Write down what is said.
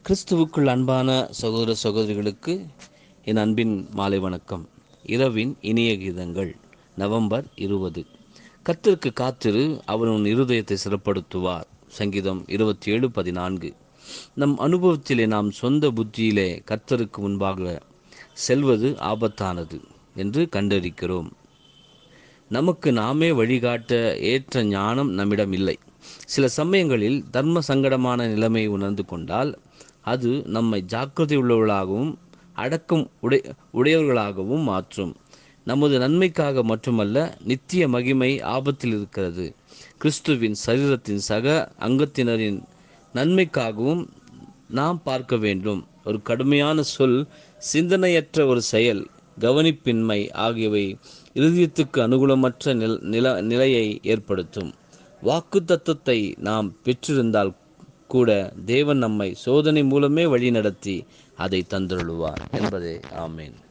கிறிஸ்துவுக்குள் அன்பான சகோதர சகோதரிகளுக்கு என் அன்பின் மாலை வணக்கம் இரவின் இனிய கீதங்கள் நவம்பர் இருபது கர்த்தருக்கு காத்திரு அவர் உன் இருதயத்தை சிறப்படுத்துவார் சங்கீதம் இருபத்தி ஏழு பதினான்கு நம் அனுபவத்திலே நாம் சொந்த புத்தியிலே கர்த்தருக்கு முன்பாக செல்வது ஆபத்தானது என்று கண்டறிக்கிறோம் நமக்கு நாமே வழிகாட்ட ஏற்ற ஞானம் நம்மிடம் இல்லை சில சமயங்களில் தர்ம சங்கடமான நிலைமையை உணர்ந்து கொண்டால் அது நம்மை ஜாக்கிரதை உள்ளவர்களாகவும் அடக்கம் உடை உடையவர்களாகவும் மாற்றும் நமது நன்மைக்காக மட்டுமல்ல நித்திய மகிமை ஆபத்தில் இருக்கிறது கிறிஸ்துவின் சரீரத்தின் சக அங்கத்தினரின் நன்மைக்காகவும் நாம் பார்க்க வேண்டும் ஒரு கடுமையான சொல் சிந்தனையற்ற ஒரு செயல் கவனிப்பின்மை ஆகியவை இருதயத்துக்கு அனுகூலமற்ற நில நில நிலையை ஏற்படுத்தும் வாக்கு தத்துவத்தை நாம் பெற்றிருந்தால் கூட தேவன் நம்மை சோதனை மூலமே வழி நடத்தி அதை தந்தருளுவார் என்பதே ஆமேன்